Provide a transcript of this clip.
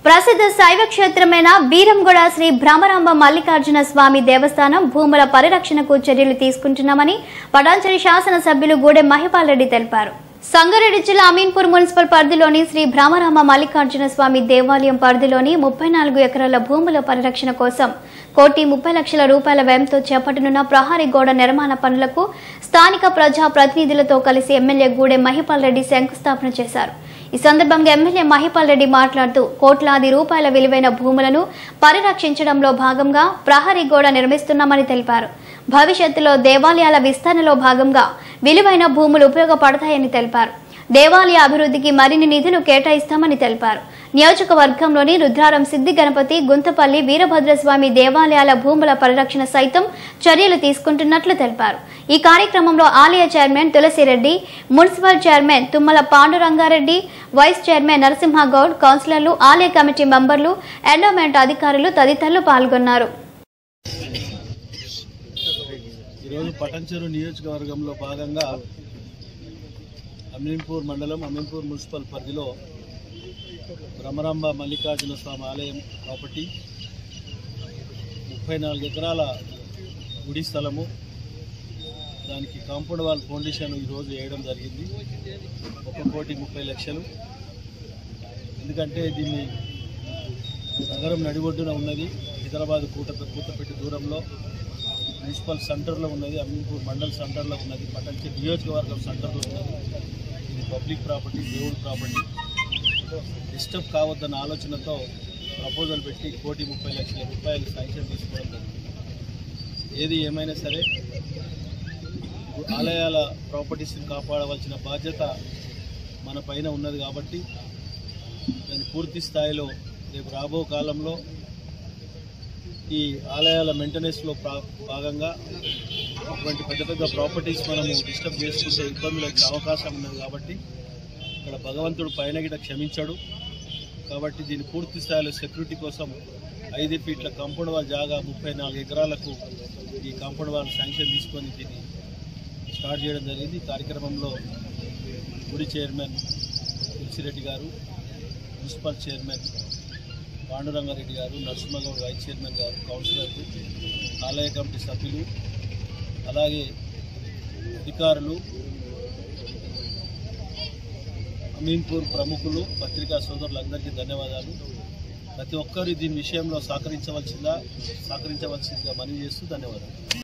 ప్రసిద్ధ శైవ క్షేత్రమైన బీరంగొడ శ్రీ భ్రమరాంబ మల్లికార్జున స్వామి దేవస్థానం భూముల పరిరక్షణకు చర్యలు తీసుకుంటున్నామని పటాంచరి శాసనసభ్యులు గూడెం మహిపాల్ రెడ్డి తెలిపారు సంగారెడ్డి జిల్లా అమీన్పూర్ మున్సిపల్ పరిధిలోని శ్రీ భ్రమరామ మల్లికార్జున స్వామి దేవాలయం పరిధిలోని ముప్పై నాలుగు ఎకరాల భూముల పరిరక్షణ కోసం కోటి ముప్పై లక్షల రూపాయల వ్యయంతో చేపట్టనున్న ప్రహారీ గోడ నిర్మాణ పనులకు స్థానిక ప్రజా ప్రతినిధులతో కలిసి ఎమ్మెల్యే గూడెం మహిపాల్ రెడ్డి శంకుస్థాపన చేశారు ఈ సందర్భంగా ఎమ్మెల్యే మహిపాల్ రెడ్డి మాట్లాడుతూ కోట్లాది రూపాయల విలువైన భూములను పరిరక్షించడంలో భాగంగా ప్రహరీ గోడ నిర్మిస్తున్నామని తెలిపారు భవిష్యత్తులో దేవాలయాల విస్తరణలో భాగంగా విలువైన భూములు ఉపయోగపడతాయని తెలిపారు దేవాలయ అభివృద్ధికి మరిన్ని నిధులు కేటాయిస్తామని తెలిపారు నియోజకవర్గంలోని రుద్రారం సిద్ధి గణపతి గుంతపల్లి వీరభద్రస్వామి దేవాలయాల భూముల పరిరక్షణ సైతం చర్యలు తీసుకుంటున్నట్లు తెలిపారు ఈ కార్యక్రమంలో ఆలయ chairman Tulasi Reddy municipal chairman Tummala Panduranga Reddy vice chairman Narasimha Goud కౌన్సిలర్లు ఆలయ కమిటీ మెంబర్లు ఎండోమెంట్ అధికారులు తదితరులు పాల్గొన్నారు ఈరోజు పటంచెరు నియోజకవర్గంలో భాగంగా అమీన్పూర్ మండలం అమీన్పూర్ మున్సిపల్ పరిధిలో భ్రమరాంబ మల్లికార్జున స్వామి ఆలయం ప్రాపర్టీ ముప్పై నాలుగు ఎకరాల గుడి స్థలము దానికి కాంపౌండ్ వాల్ ఫౌండేషన్ ఈరోజు వేయడం జరిగింది ఒక కోటి ముప్పై లక్షలు ఎందుకంటే దీన్ని నగరం నడిబొడ్డున ఉన్నది హైదరాబాద్ కూట కూతపెట్టి దూరంలో మున్సిపల్ సెంటర్లో ఉన్నది అమీన్పూర్ మండల్ సెంటర్లో ఉన్నది పటంచి నియోజకవర్గం సెంటర్లో ఉన్నది ఇది పబ్లిక్ ప్రాపర్టీ దేవుడు ప్రాపర్టీ డిస్టర్బ్ కావద్దన్న ఆలోచనతో ప్రపోజల్ పెట్టి కోటి ముప్పై లక్షల రూపాయలు శాంక్షన్ తీసుకోవడం జరిగింది ఏది ఏమైనా సరే ఆలయాల ప్రాపర్టీస్ని కాపాడవలసిన బాధ్యత మన పైన ఉన్నది కాబట్టి దాన్ని పూర్తి స్థాయిలో రేపు రాబో కాలంలో ఈ ఆలయాల మెయింటెనెన్స్లో ప్రా- భాగంగా అటువంటి పెద్ద పెద్ద ప్రాపర్టీస్ మనము డిస్టర్బ్ చేసుకుంటే ఇబ్బందులు వచ్చే అవకాశం ఉన్నది కాబట్టి ఇక్కడ భగవంతుడు పైన గిట క్షమించాడు కాబట్టి దీని పూర్తి స్థాయిలో సెక్యూరిటీ కోసం ఐదు ఫీట్ల కాంపౌండ్ వాల్ జాగా ముప్పై నాలుగు ఎకరాలకు ఈ కాంపౌండ్ వాల్ శాంక్షన్ తీసుకొని దీన్ని స్టార్ట్ చేయడం జరిగింది ఈ కార్యక్రమంలో గుడి చైర్మన్ తులసిరెడ్డి గారు మున్సిపల్ చైర్మన్ పాండురంగారెడ్డి గారు నరసింహగౌడ్ వైస్ చైర్మన్ గారు కౌన్సిలర్లు ఆలయ కమిటీ సభ్యులు అలాగే అధికారులు అమీన్పూర్ ప్రముఖులు పత్రికా సోదరులందరికీ ధన్యవాదాలు ప్రతి ఒక్కరు దీని విషయంలో సహకరించవలసిందా సహకరించవలసిందిగా మనవి చేస్తూ ధన్యవాదాలు